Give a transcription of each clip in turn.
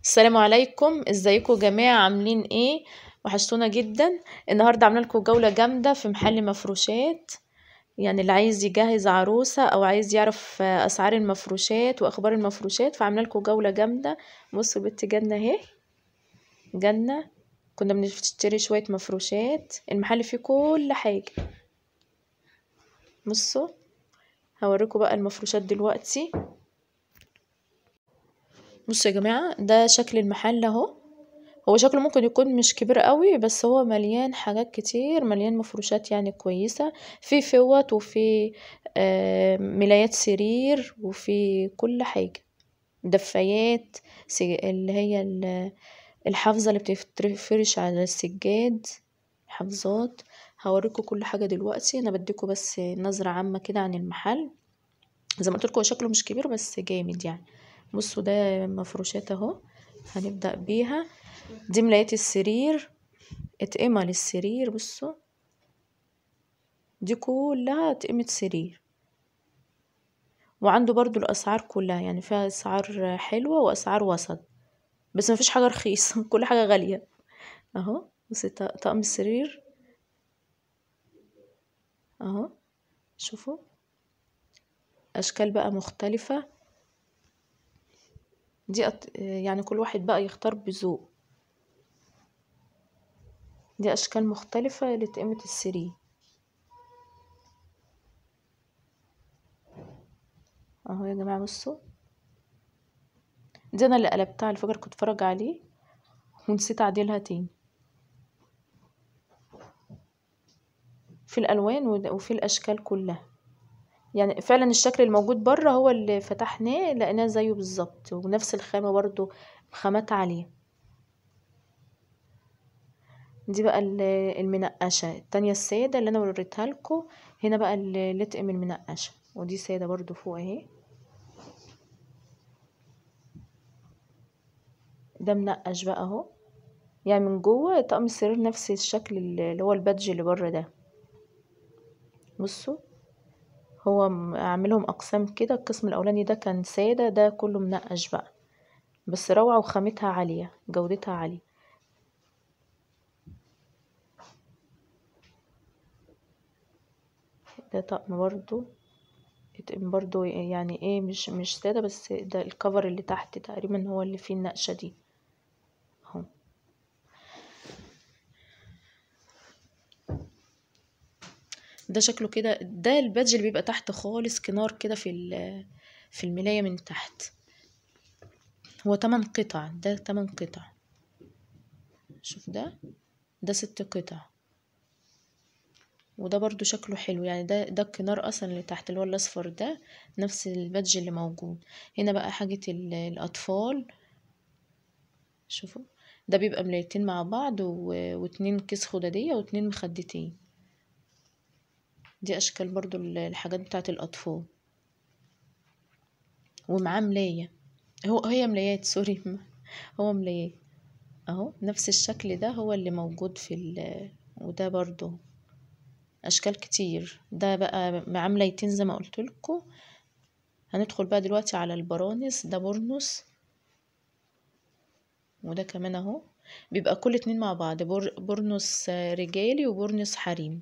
السلام عليكم ازيكم جماعة عاملين ايه وحشتونا جدا النهاردة عامله لكم جولة جامدة في محل مفروشات يعني اللي عايز يجهز عروسة او عايز يعرف اسعار المفروشات واخبار المفروشات فعامله لكم جولة جامدة بصوا بنت جنة اهي جنة كنا بنشتري شوية مفروشات المحل فيه كل حاجة بصوا هوريكم بقى المفروشات دلوقتي بصوا يا جماعة ده شكل المحل اهو هو شكله ممكن يكون مش كبير قوي بس هو مليان حاجات كتير مليان مفروشات يعني كويسة في فوط وفي آه ملايات سرير وفي كل حاجة دفايات اللي هي الحافظة اللي بتفرش على السجاد حافظات هوريكم كل حاجة دلوقتي انا بديكم بس نظرة عامة كده عن المحل زي ما قلت لكم شكله مش كبير بس جامد يعني بصوا ده مفروشات اهو هنبدأ بيها دي ملايات السرير اتقمة للسرير بصوا دي كلها اتقمة سرير وعنده برضو الأسعار كلها يعني فيها أسعار حلوة وأسعار وسط بس مفيش حاجة رخيصة كل حاجة غالية اهو بصي طقم السرير اهو شوفوا أشكال بقى مختلفة دي أط... يعني كل واحد بقى يختار بذوق دي أشكال مختلفة لتقيمة السرير اهو يا جماعة بصوا دي أنا اللي قلبتها على فكرة كنت اتفرج عليه ونسيت أعدلها تاني في الألوان وفي الأشكال كلها يعني فعلا الشكل الموجود بره هو اللي فتحناه لقيناه زيه بالظبط ونفس الخامة برضو خامات عالية دي بقى المنقشة التانية السادة اللي انا وريتها لكم هنا بقى اللتقم المنقشة ودي سادة برضو فوق اهي ده منقش بقى اهو يعني من جوه طقم السرير نفس الشكل اللي هو البادج اللي بره ده بصوا هو عاملهم اقسام كده القسم الاولاني ده كان سادة ده كله منقش بقى بس روعة وخامتها عالية جودتها عالية ده طقم برضو برضو يعني ايه مش مش سادة بس ده الكفر اللي تحت تقريبا هو اللي فيه النقشة دي اهو ده شكله كده ده البادج اللي بيبقى تحت خالص كنار كده في في الملاية من تحت هو تمن قطع ده تمن قطع شوف ده ده ست قطع وده برضو شكله حلو يعني ده ده الكنار اصلا اللي تحت اللي هو الاصفر ده نفس البادج اللي موجود هنا بقى حاجة الاطفال شوفوا ده بيبقى ملايتين مع بعض واتنين كيس خدادية واتنين مخدتين دي اشكال برضو الحاجات بتاعت الاطفال ومعاه ملاية هو هي ملايات سوري هو ملايات اهو نفس الشكل ده هو اللي موجود في ال وده برضو اشكال كتير ده بقى معاه ملايتين زي ما قلت لكم هندخل بقى دلوقتي على البرانس ده برنس وده كمان اهو بيبقى كل اتنين مع بعض برنس رجالي وبرنس حريم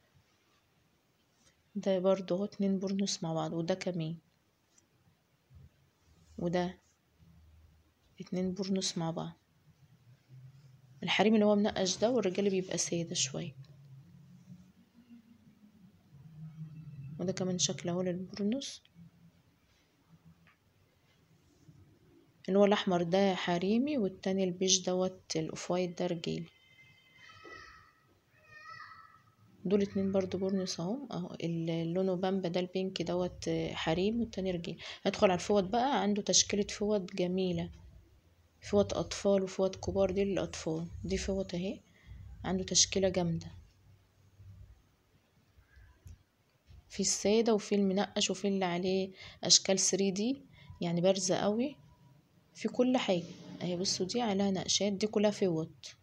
ده برضو اهو اتنين برنس مع بعض وده كمان وده اتنين برنس مع بعض الحريم اللي هو منقش ده والرجالي بيبقى سادة شوية وده كمان شكل اهو للبرنس اللي هو الاحمر ده حريمي والتاني البيج دوت الاوف وايت ده رجالي دول اتنين برضو بورنس اهو اهو اللونه بامبا ده البينك دوت حريم والتاني رجال ندخل على الفوط بقى عنده تشكيلة فوط جميلة فوط اطفال وفوط كبار دي للاطفال دي فوط اهي عنده تشكيلة جامدة في السادة وفي المنقش وفي اللي عليه اشكال 3 دي يعني بارزة قوي في كل حاجة اهي بصوا دي عليها نقشات دي كلها فوط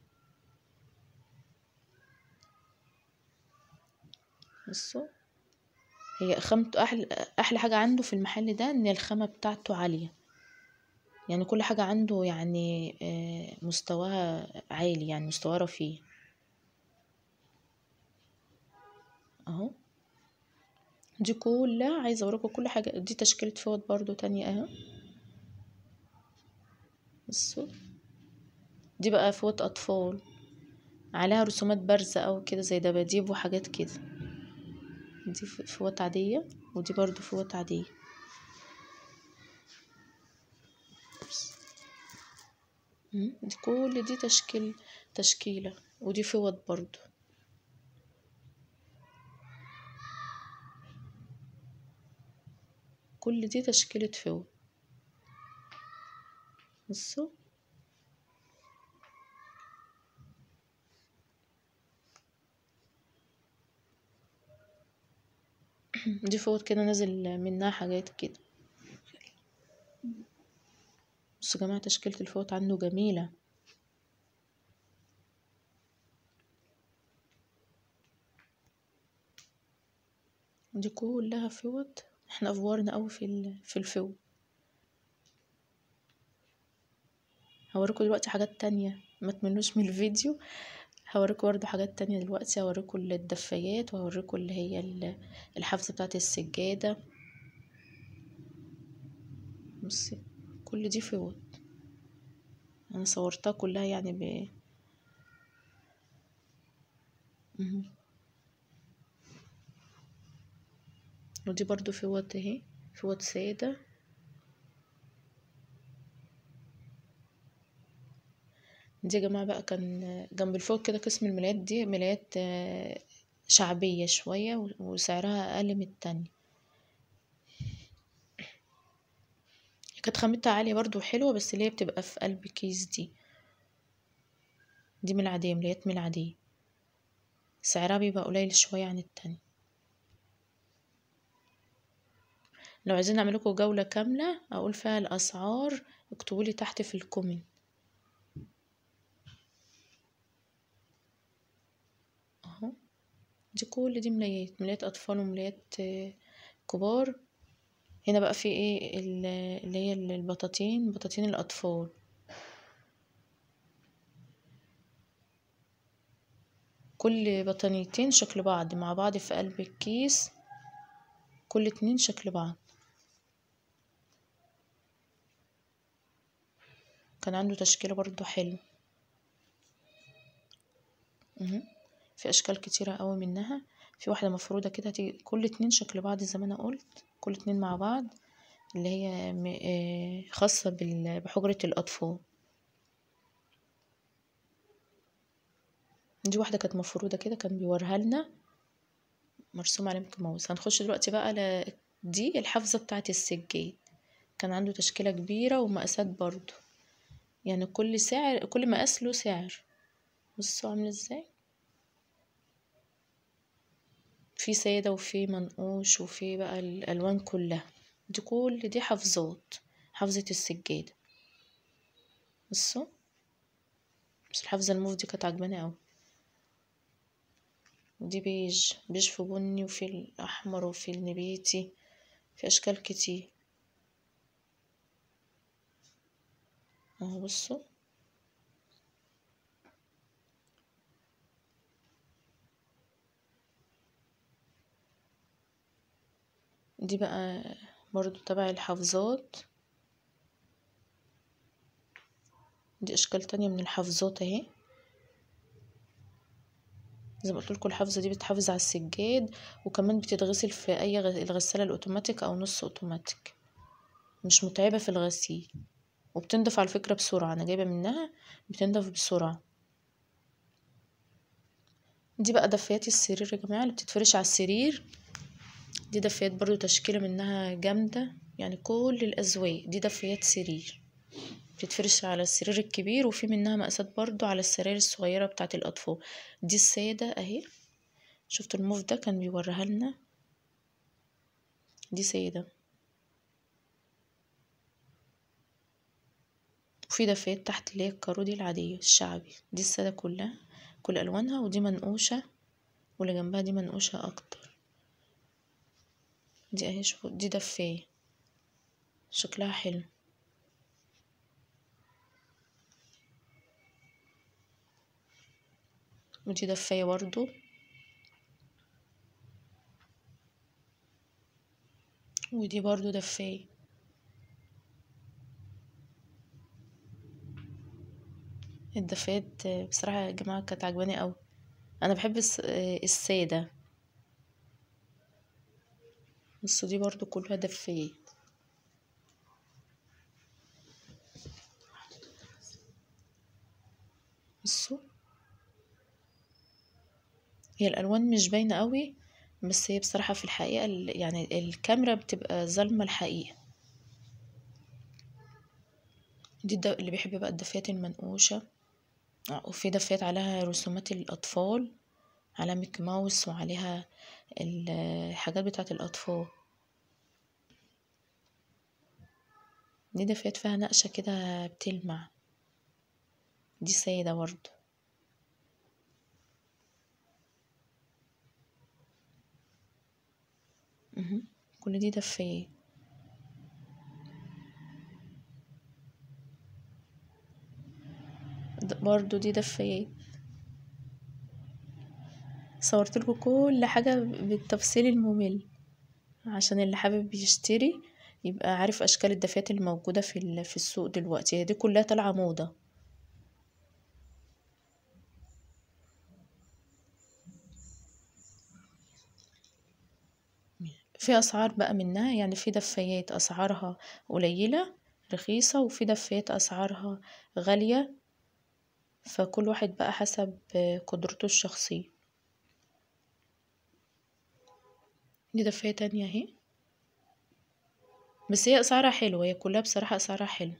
بصوا هي خامته احلى احلى حاجه عنده في المحل ده ان الخامه بتاعته عاليه يعني كل حاجة عنده يعني آه، مستواها عالي يعني مستواه رفيع اهو دي كلها عايزة اوريكم كل حاجة دي تشكيلة فوط برضو تانية اهو بصوا دي بقى فوط اطفال عليها رسومات بارزة او كده زي دباديب وحاجات كده دي فوط عادية ودي برضو فوط عادية دي كل دي تشكيل تشكيلة ودي فوط برضو كل دي تشكيلة فوط بصوا دي فوط كده نازل منها حاجات كده بصوا يا جماعة تشكيلة الفوط عنده جميلة دي كلها فوط احنا افورنا قوي في في الفوط هوريكم دلوقتي حاجات تانية ما تمنوش من الفيديو هوريكم برضه حاجات تانية دلوقتي هوريكم الدفايات وهوريكم اللي هي الحفظة بتاعت السجادة بصي كل دي فوط انا صورتها كلها يعني ب ودي برضو فوط اهي فوط سادة دي يا جماعة بقى كان جنب الفوق كده قسم الملايات دي ملايات شعبية شوية وسعرها أقل من التانية كانت خامتها عالية برضو حلوة بس اللي هي بتبقى في قلب كيس دي دي من العادية ملايات من العادية سعرها بيبقى قليل شوية عن التانية لو عايزين نعمل لكم جولة كاملة اقول فيها الاسعار اكتبوا لي تحت في الكومنت اهو دي كل دي ملايات ملايات اطفال وملايات كبار هنا بقى في ايه اللي هي البطاطين بطاطين الاطفال كل بطانيتين شكل بعض مع بعض في قلب الكيس كل اتنين شكل بعض كان عنده تشكيلة برضو حلو في اشكال كتيرة قوي منها في واحدة مفرودة كده هتيجي كل اتنين شكل بعض زي ما انا قلت كل اتنين مع بعض اللي هي خاصة بحجرة الاطفال دي واحدة كانت مفرودة كده كان بيوريها لنا مرسوم عليه ميكي ماوس هنخش دلوقتي بقى على دي الحافظة بتاعة السجاد كان عنده تشكيلة كبيرة ومقاسات برضو يعني كل سعر كل مقاس له سعر بصوا عامل ازاي في سادة وفي منقوش وفي بقى الألوان كلها دي كل دي حفظات حفظة السجادة بصوا بس الحفظة الموف دي كانت عجباني اوي ودي بيج بيج في بني وفي الأحمر وفي النبيتي في أشكال كتير اهو بصوا دي بقى برضو تبع الحافظات دي اشكال تانية من الحافظات اهي زي ما قلت لكم الحافظه دي بتحافظ على السجاد وكمان بتتغسل في اي الغساله الاوتوماتيك او نص اوتوماتيك مش متعبه في الغسيل وبتنضف على فكره بسرعه انا جايبه منها بتنضف بسرعه دي بقى دفايات السرير يا جماعه اللي بتتفرش على السرير دي دفايات برضو تشكيله منها جامده يعني كل الازواج دي دفايات سرير بتتفرش على السرير الكبير وفي منها مقاسات برضو على السراير الصغيرة بتاعة الأطفال دي السادة اهي شفتوا الموف ده كان بيوريها لنا دي سيدة وفي دفايات تحت اللي هي الكارو دي العادية الشعبي دي السادة كلها كل ألوانها ودي منقوشة واللي جنبها دي منقوشة أكتر دي اهي شوفوا دي دفاية شكلها حلو ودي دفاية برضو ودي برضو دفاية الدفايات بصراحة يا جماعة كانت عجباني قوي انا بحب السادة بصوا دي برضو كلها دفايات بصوا هي الالوان مش باينه قوي بس هي بصراحه في الحقيقه يعني الكاميرا بتبقى ظالمه الحقيقه دي اللي بيحب بقى الدفايات المنقوشه وفي دفايات عليها رسومات الاطفال على ميكي ماوس وعليها الحاجات بتاعه الاطفال دي دفايات فيها نقشه كده بتلمع دي سيدة برضو كل دي دفايات برضو دي دفايات صورت لكم كل حاجة بالتفصيل الممل عشان اللي حابب يشتري يبقى عارف اشكال الدفايات الموجودة في في السوق دلوقتي هي دي كلها طالعة موضة في اسعار بقى منها يعني في دفايات اسعارها قليلة رخيصة وفي دفايات اسعارها غالية فكل واحد بقى حسب قدرته الشخصية دي دفاية تانية اهي بس هي اسعارها حلوة هي كلها بصراحة اسعارها حلوة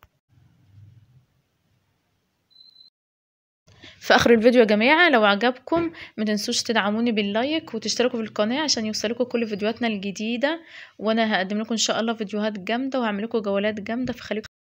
في اخر الفيديو يا جماعه لو عجبكم ما تنسوش تدعموني باللايك وتشتركوا في القناه عشان يوصلكم كل فيديوهاتنا الجديده وانا هقدم لكم ان شاء الله فيديوهات جامده وهعمل لكم جولات جامده فخليكم